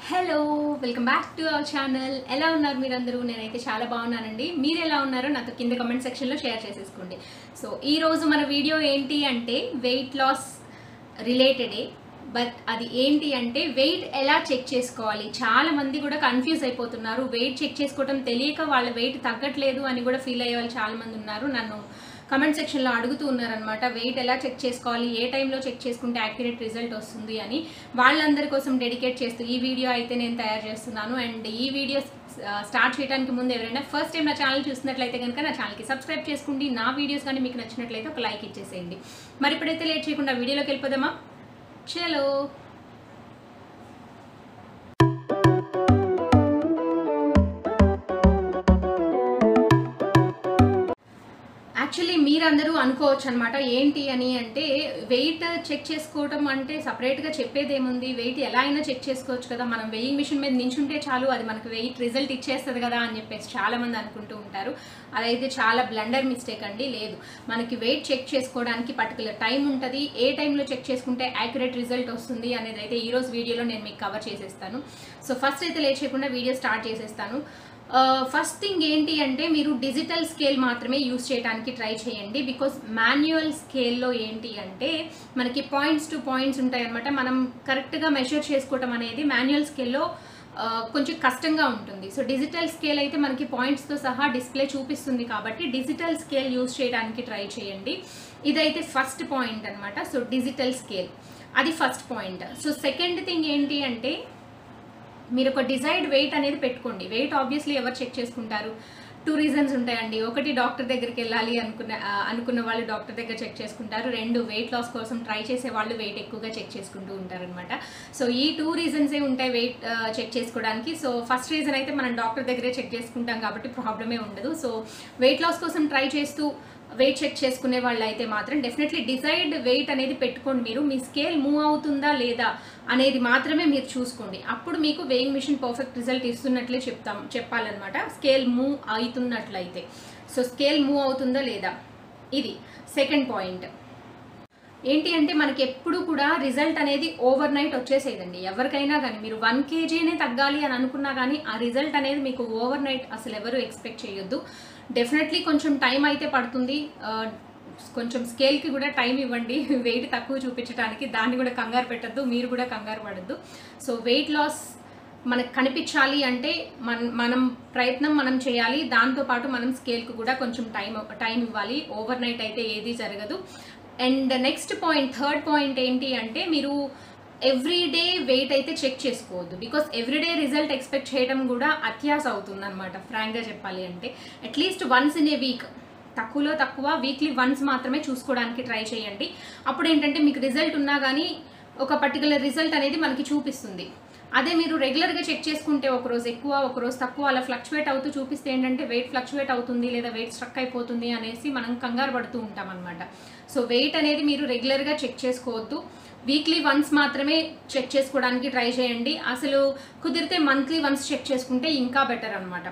hello welcome back to our channel ఎలా ఉన్నారు మీరందరూ నేనైతే చాలా బాగున్నానండి మీరు ఎలా ఉన్నారో నాతో కింద కమెంట్ సెక్షన్లో షేర్ చేసేసుకోండి సో ఈ రోజు మన వీడియో ఏంటి అంటే వెయిట్ లాస్ రిలేటెడే బట్ అది ఏంటి అంటే వెయిట్ ఎలా చెక్ చేసుకోవాలి చాలా మంది కూడా కన్ఫ్యూజ్ అయిపోతున్నారు వెయిట్ చెక్ చేసుకోవడం తెలియక వాళ్ళ వెయిట్ తగ్గట్లేదు అని కూడా ఫీల్ అయ్యే వాళ్ళు చాలా మంది ఉన్నారు నన్ను కమెంట్ సెక్షన్లో అడుగుతూ ఉన్నారనమాట వెయిట్ ఎలా చెక్ చేసుకోవాలి ఏ టైంలో చెక్ చేసుకుంటే యాక్యురేట్ రిజల్ట్ వస్తుంది అని వాళ్ళందరి కోసం డెడికేట్ చేస్తూ ఈ వీడియో అయితే నేను తయారు చేస్తున్నాను అండ్ ఈ వీడియో స్టార్ట్ చేయడానికి ముందు ఎవరైనా ఫస్ట్ టైం నా ఛానల్ చూసినట్లయితే కనుక నా ఛానల్కి సబ్స్క్రైబ్ చేసుకోండి నా వీడియోస్ కానీ మీకు నచ్చినట్లయితే ఒక లైక్ ఇచ్చేసేయండి మరి ఇప్పుడైతే లేట్ చేయకుండా వీడియోలోకి వెళ్ళిపోదామా చలో యాక్చువల్లీ మీరందరూ అనుకోవచ్చు అనమాట ఏంటి అని అంటే వెయిట్ చెక్ చేసుకోవడం అంటే సపరేట్గా చెప్పేది ఏముంది వెయిట్ ఎలా అయినా చెక్ చేసుకోవచ్చు కదా మనం వెయింగ్ మిషన్ మీద నించుంటే చాలు అది మనకు వెయిట్ రిజల్ట్ ఇచ్చేస్తుంది కదా అని చెప్పేసి చాలా మంది అనుకుంటూ ఉంటారు అదైతే చాలా బ్లండర్ మిస్టేక్ అండి లేదు మనకి వెయిట్ చెక్ చేసుకోవడానికి పర్టికులర్ టైం ఉంటుంది ఏ టైంలో చెక్ చేసుకుంటే యాక్యురేట్ రిజల్ట్ వస్తుంది అనేది అయితే ఈ రోజు వీడియోలో నేను మీకు కవర్ చేసేస్తాను సో ఫస్ట్ అయితే లేట్ చేయకుండా వీడియో స్టార్ట్ చేసేస్తాను ఫస్ట్ థింగ్ ఏంటి అంటే మీరు డిజిటల్ స్కేల్ మాత్రమే యూస్ చేయడానికి ట్రై చేయండి బికాస్ మాన్యువల్ స్కేల్లో ఏంటి అంటే మనకి పాయింట్స్ టు పాయింట్స్ ఉంటాయి అనమాట మనం కరెక్ట్గా మెజర్ చేసుకోవటం అనేది మాన్యువల్ స్కేల్లో కొంచెం కష్టంగా ఉంటుంది సో డిజిటల్ స్కేల్ అయితే మనకి పాయింట్స్తో సహా డిస్ప్లే చూపిస్తుంది కాబట్టి డిజిటల్ స్కేల్ యూస్ చేయడానికి ట్రై చేయండి ఇదైతే ఫస్ట్ పాయింట్ అనమాట సో డిజిటల్ స్కేల్ అది first point so second thing ఏంటి అంటే మీరు ఒక డిజైర్డ్ వెయిట్ అనేది పెట్టుకోండి వెయిట్ ఆబ్వియస్లీ ఎవరు చెక్ చేసుకుంటారు టూ రీజన్స్ ఉంటాయండి ఒకటి డాక్టర్ దగ్గరికి వెళ్ళాలి అనుకున్న ఆ, అనుకున్న వాళ్ళు డాక్టర్ దగ్గర చెక్ చేసుకుంటారు రెండు వెయిట్ లాస్ కోసం ట్రై చేసే వాళ్ళు వెయిట్ ఎక్కువగా చెక్ చేసుకుంటూ ఉంటారనమాట సో ఈ టూ రీజన్సే ఉంటాయి వెయిట్ చెక్ చేసుకోవడానికి సో ఫస్ట్ రీజన్ అయితే మనం డాక్టర్ దగ్గరే చెక్ చేసుకుంటాం కాబట్టి ప్రాబ్లమే ఉండదు సో వెయిట్ లాస్ కోసం ట్రై చేస్తూ వెయిట్ చెక్ చేసుకునే వాళ్ళు అయితే మాత్రం డెఫినెట్లీ డిజైర్డ్ వెయిట్ అనేది పెట్టుకోండి మీరు మీ స్కేల్ మూవ్ అవుతుందా లేదా అనేది మాత్రమే మీరు చూసుకోండి అప్పుడు మీకు వెయింగ్ మిషన్ పర్ఫెక్ట్ రిజల్ట్ ఇస్తున్నట్లే చెప్తాం చెప్పాలన్నమాట స్కేల్ మూవ్ అవుతున్నట్లయితే సో స్కేల్ మూవ్ అవుతుందా లేదా ఇది సెకండ్ పాయింట్ ఏంటి అంటే మనకి ఎప్పుడు కూడా రిజల్ట్ అనేది ఓవర్ నైట్ వచ్చేసేదండి ఎవరికైనా కానీ మీరు వన్ కేజీనే తగ్గాలి అని అనుకున్నా కానీ ఆ రిజల్ట్ అనేది మీకు ఓవర్ నైట్ అసలు ఎవరు ఎక్స్పెక్ట్ చేయొద్దు డెఫినెట్లీ కొంచెం టైం అయితే పడుతుంది ఆ, కొంచెం స్కేల్కి కూడా టైం ఇవ్వండి వెయిట్ తక్కువ చూపించడానికి దాన్ని కూడా కంగారు పెట్టద్దు మీరు కూడా కంగారు పడద్దు సో వెయిట్ లాస్ మనకు కనిపించాలి అంటే మన మనం ప్రయత్నం మనం చేయాలి దాంతోపాటు మనం స్కేల్కి కూడా కొంచెం టైం టైం ఇవ్వాలి ఓవర్ నైట్ అయితే ఏది జరగదు and next point third point ఏంటి అంటే మీరు ఎవ్రీ డే వెయిట్ అయితే చెక్ చేసుకోవద్దు బికాస్ ఎవ్రీడే రిజల్ట్ ఎక్స్పెక్ట్ చేయడం కూడా అత్యాస అవుతుంది అనమాట ఫ్రాంక్గా చెప్పాలి అంటే at least once in a week తక్కువలో తక్కువ వీక్లీ వన్స్ మాత్రమే చూసుకోవడానికి ట్రై చేయండి అప్పుడు ఏంటంటే మీకు రిజల్ట్ ఉన్నా కానీ ఒక పర్టికులర్ రిజల్ట్ అనేది మనకి చూపిస్తుంది అదే మీరు రెగ్యులర్గా చెక్ చేసుకుంటే ఒక రోజు ఎక్కువ ఒక రోజు తక్కువ అలా ఫ్లక్చువేట్ అవుతూ చూపిస్తే ఏంటంటే వెయిట్ ఫ్లక్చువేట్ అవుతుంది లేదా వెయిట్ స్ట్రక్ అయిపోతుంది అనేసి మనం కంగారు పడుతూ ఉంటాం అనమాట సో వెయిట్ అనేది మీరు రెగ్యులర్గా చెక్ చేసుకోవద్దు వీక్లీ వన్స్ మాత్రమే చెక్ చేసుకోవడానికి ట్రై చేయండి అసలు కుదిరితే మంత్లీ వన్స్ చెక్ చేసుకుంటే ఇంకా బెటర్ అనమాట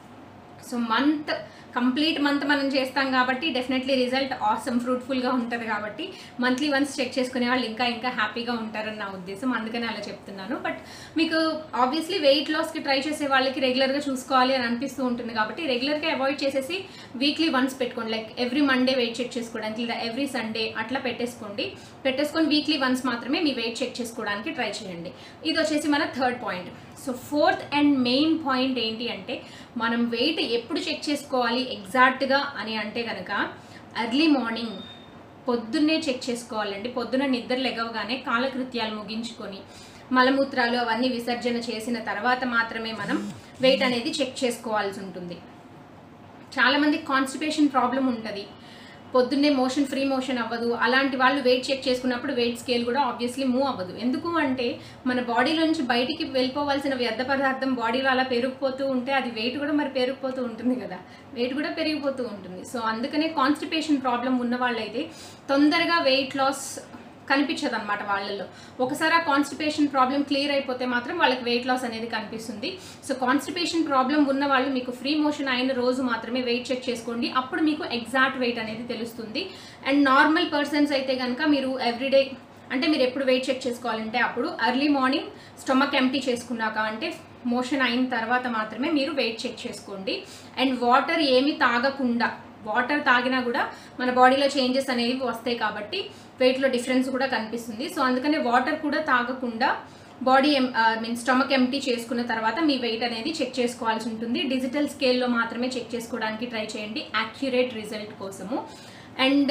సో మంత్ కంప్లీట్ మంత్ మనం చేస్తాం కాబట్టి డెఫినెట్లీ రిజల్ట్ ఆసమ్ ఫ్రూట్ఫుల్గా ఉంటుంది కాబట్టి మంత్లీ వన్స్ చెక్ చేసుకునే వాళ్ళు ఇంకా ఇంకా హ్యాపీగా ఉంటారని నా ఉద్దేశం అందుకని అలా చెప్తున్నాను బట్ మీకు ఆబ్వియస్లీ వెయిట్ లాస్కి ట్రై చేసే వాళ్ళకి రెగ్యులర్గా చూసుకోవాలి అని అనిపిస్తూ ఉంటుంది కాబట్టి రెగ్యులర్గా అవాయిడ్ చేసేసి వీక్లీ వన్స్ పెట్టుకోండి like every Monday weight check చేసుకోవడానికి లేదా ఎవ్రీ సండే అట్లా పెట్టేసుకోండి పెట్టేసుకొని వీక్లీ వన్స్ మాత్రమే మీ వెయిట్ చెక్ చేసుకోవడానికి ట్రై చేయండి ఇది వచ్చేసి మన third point so fourth and main point ఏంటి అంటే మనం వెయిట్ ఎప్పుడు చెక్ చేసుకోవాలి ఎగ్జాక్ట్గా అని అంటే కనుక ఎర్లీ మార్నింగ్ పొద్దున్నే చెక్ చేసుకోవాలండి పొద్దున నిద్ర లెగవగానే కాలకృత్యాలు ముగించుకొని మలమూత్రాలు అవన్నీ విసర్జన చేసిన తర్వాత మాత్రమే మనం వెయిట్ అనేది చెక్ చేసుకోవాల్సి ఉంటుంది చాలామంది కాన్స్టిపేషన్ ప్రాబ్లం ఉంటుంది పొద్దున్నే మోషన్ ఫ్రీ మోషన్ అవ్వదు అలాంటి వాళ్ళు వెయిట్ చెక్ చేసుకున్నప్పుడు వెయిట్ స్కేల్ కూడా ఆబ్వియస్లీ మూవ్ అవ్వదు ఎందుకు అంటే మన బాడీలోంచి బయటికి వెళ్ళిపోవాల్సిన వ్యర్థ పదార్థం బాడీలో అలా పెరిగిపోతూ ఉంటే అది వెయిట్ కూడా మరి పెరిగిపోతూ ఉంటుంది కదా వెయిట్ కూడా పెరిగిపోతూ ఉంటుంది సో అందుకనే కాన్స్టిపేషన్ ప్రాబ్లం ఉన్న వాళ్ళైతే తొందరగా వెయిట్ లాస్ కనిపించదు అనమాట వాళ్ళల్లో ఒకసారి ఆ కాన్స్టిపేషన్ ప్రాబ్లం క్లియర్ అయిపోతే మాత్రం వాళ్ళకి వెయిట్ లాస్ అనేది కనిపిస్తుంది సో కాన్స్టిపేషన్ ప్రాబ్లం ఉన్న వాళ్ళు మీకు ఫ్రీ మోషన్ అయిన రోజు మాత్రమే వెయిట్ చెక్ చేసుకోండి అప్పుడు మీకు ఎగ్జాక్ట్ వెయిట్ అనేది తెలుస్తుంది అండ్ నార్మల్ పర్సన్స్ అయితే కనుక మీరు ఎవ్రీడే అంటే మీరు ఎప్పుడు వెయిట్ చెక్ చేసుకోవాలంటే అప్పుడు ఎర్లీ మార్నింగ్ స్టొమక్ ఎంటీ చేసుకున్నాక అంటే మోషన్ అయిన తర్వాత మాత్రమే మీరు వెయిట్ చెక్ చేసుకోండి అండ్ వాటర్ ఏమి తాగకుండా వాటర్ తాగినా కూడా మన బాడీలో చేంజెస్ అనేవి వస్తాయి కాబట్టి వెయిట్లో డిఫరెన్స్ కూడా కనిపిస్తుంది సో అందుకనే వాటర్ కూడా తాగకుండా బాడీ మీన్ స్టమక్ ఎంటీ చేసుకున్న తర్వాత మీ వెయిట్ అనేది చెక్ చేసుకోవాల్సి ఉంటుంది డిజిటల్ స్కేల్లో మాత్రమే చెక్ చేసుకోవడానికి ట్రై చేయండి యాక్యురేట్ రిజల్ట్ కోసము అండ్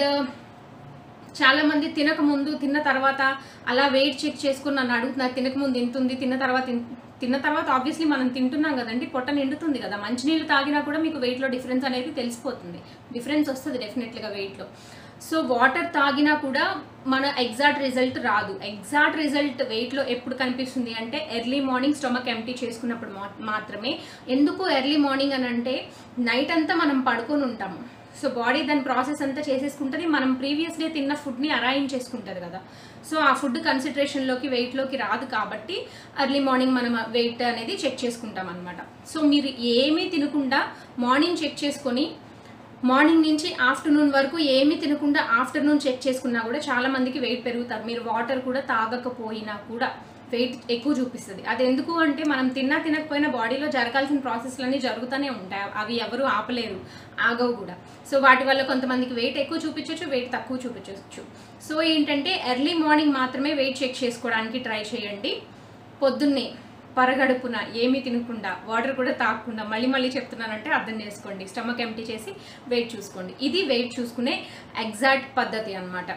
చాలా మంది తినక ముందు తిన్న తర్వాత అలా వెయిట్ చెక్ చేసుకుని నన్ను అడుగుతున్నారు తినక ముందు ఎంత ఉంది తిన్న తర్వాత ఇన్- తిన్న తర్వాత ఆబ్వియస్లీ మనం తింటున్నాం కదండి పొట్ట నిండుతుంది కదా మంచినీళ్ళు తాగినా కూడా మీకు వెయిట్లో డిఫరెన్స్ అనేది తెలిసిపోతుంది డిఫరెన్స్ వస్తుంది డెఫినెట్లీగా వెయిట్లో సో వాటర్ తాగినా కూడా మన ఎగ్జాక్ట్ రిజల్ట్ రాదు ఎగ్జాక్ట్ రిజల్ట్ వెయిట్లో ఎప్పుడు కనిపిస్తుంది అంటే ఎర్లీ మార్నింగ్ స్టమక్ ఎంటీ చేసుకున్నప్పుడు మా- మాత్రమే ఎందుకు ఎర్లీ మార్నింగ్ అని అంటే నైట్ అంతా మనం పడుకొని ఉంటాము సో బాడీ దాని ప్రాసెస్ అంతా చేసేసుకుంటుంది మనం ప్రీవియస్ డే తిన్న ఫుడ్ని అరైన్ చేసుకుంటుంది కదా సో ఆ ఫుడ్ కన్సిడరేషన్లోకి వెయిట్లోకి రాదు కాబట్టి ఎర్లీ మార్నింగ్ మనం వెయిట్ అనేది చెక్ చేసుకుంటాం అనమాట సో మీరు ఏమీ తినకుండా మార్నింగ్ చెక్ చేసుకొని మార్నింగ్ నుంచి ఆఫ్టర్నూన్ వరకు ఏమీ తినకుండా ఆఫ్టర్నూన్ చెక్ చేసుకున్నా కూడా చాలా మందికి వెయిట్ పెరుగుతారు మీరు వాటర్ కూడా తాగకపోయినా కూడా వెయిట్ ఎక్కువ చూపిస్తుంది అది ఎందుకు అంటే మనం తిన్నా తినకపోయినా బాడీలో జరగాల్సిన ప్రాసెస్లన్నీ జరుగుతూనే ఉంటాయి అవి ఎవరు ఆపలేరు ఆగవు కూడా సో వాటి వల్ల కొంతమందికి వెయిట్ ఎక్కువ చూపించవచ్చు వెయిట్ తక్కువ చూపించవచ్చు సో ఏంటంటే ఎర్లీ మార్నింగ్ మాత్రమే వెయిట్ చెక్ చేసుకోవడానికి ట్రై చేయండి పొద్దున్నే పరగడుపున ఏమీ తినకుండా వాటర్ కూడా తాగకుండా మళ్ళీ మళ్ళీ చెప్తున్నానంటే అర్థం చేసుకోండి స్టమక్ ఎంటీ చేసి వెయిట్ చూసుకోండి ఇది వెయిట్ చూసుకునే ఎగ్జాక్ట్ పద్ధతి అన్నమాట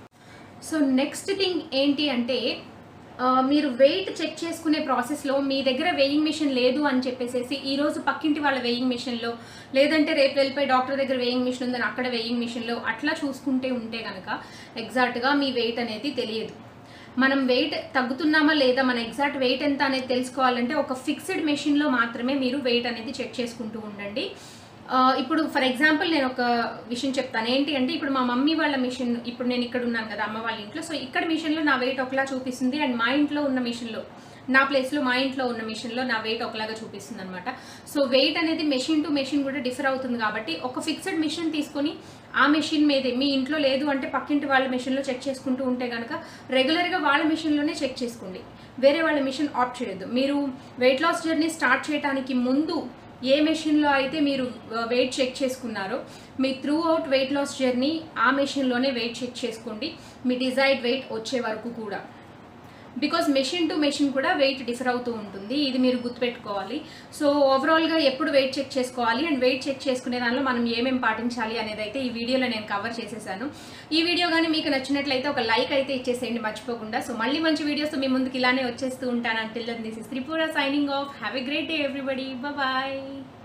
సో నెక్స్ట్ థింగ్ ఏంటి అంటే ఆ, మీరు వెయిట్ చెక్ చేసుకునే ప్రాసెస్లో మీ దగ్గర వెయింగ్ మిషన్ లేదు అని చెప్పేసేసి ఈ రోజు పక్కింటి వాళ్ళ వెయింగ్ మిషన్లో లేదంటే రేపు వెళ్ళిపోయి డాక్టర్ దగ్గర వెయింగ్ మిషన్ ఉందని అక్కడ వెయింగ్ మిషన్లో అట్లా చూసుకుంటే ఉంటే కనుక ఎగ్జాక్ట్గా మీ వెయిట్ అనేది తెలియదు మనం వెయిట్ తగ్గుతున్నామా లేదా మన ఎగ్జాక్ట్ వెయిట్ ఎంత అనేది తెలుసుకోవాలంటే ఒక ఫిక్స్డ్ మెషిన్లో మాత్రమే మీరు వెయిట్ అనేది చెక్ చేసుకుంటూ ఉండండి ఆ, ఇప్పుడు ఫర్ ఎగ్జాంపుల్ నేను ఒక విషయం చెప్తాను ఏంటి అంటే ఇప్పుడు మా మమ్మీ వాళ్ళ మిషన్ ఇప్పుడు నేను ఇక్కడ ఉన్నాను కదా అమ్మ వాళ్ళ ఇంట్లో సో ఇక్కడ మిషన్లో నా వెయిట్ ఒకలా చూపిస్తుంది అండ్ మా ఇంట్లో ఉన్న మిషన్లో నా ప్లేస్లో మా ఇంట్లో ఉన్న మిషన్లో నా వెయిట్ ఒకలాగా చూపిస్తుంది అనమాట సో వెయిట్ అనేది మెషిన్ టు మెషిన్ కూడా డిఫర్ అవుతుంది కాబట్టి ఒక ఫిక్స్డ్ మిషన్ తీసుకొని ఆ మెషిన్ మీదే మీ ఇంట్లో లేదు అంటే పక్కింటి వాళ్ళ మెషిన్లో చెక్ చేసుకుంటూ ఉంటే కనుక రెగ్యులర్గా వాళ్ళ మెషిన్లోనే చెక్ చేసుకోండి వేరే వాళ్ళ మిషన్ ఆప్ట్ చేయొద్దు మీరు వెయిట్ లాస్ జర్నీ స్టార్ట్ చేయడానికి ముందు ఏ మెషిన్లో అయితే మీరు వెయిట్ చెక్ చేసుకున్నారో మీ throughout weight loss journey ఆ మెషిన్లోనే వెయిట్ చెక్ చేసుకోండి మీ డిజైర్డ్ వెయిట్ వచ్చే వరకు కూడా బికాజ్ మెషిన్ టు మెషిన్ కూడా వెయిట్ డిఫర్ అవుతూ ఉంటుంది ఇది మీరు గుర్తుపెట్టుకోవాలి సో ఓవరాల్గా ఎప్పుడు వెయిట్ చెక్ చేసుకోవాలి అండ్ వెయిట్ చెక్ చేసుకునే దానిలో మనం ఏమేమి పాటించాలి అనేది అయితే ఈ వీడియోలో నేను కవర్ చేసేసాను ఈ వీడియో కానీ మీకు నచ్చినట్లయితే ఒక లైక్ అయితే ఇచ్చేసేయండి మర్చిపోకుండా సో మళ్ళీ మంచి వీడియోస్ మీ ముందుకు ఇలానే వచ్చేస్తూ ఉంటాను until this is Tripura signing off have a great day everybody bye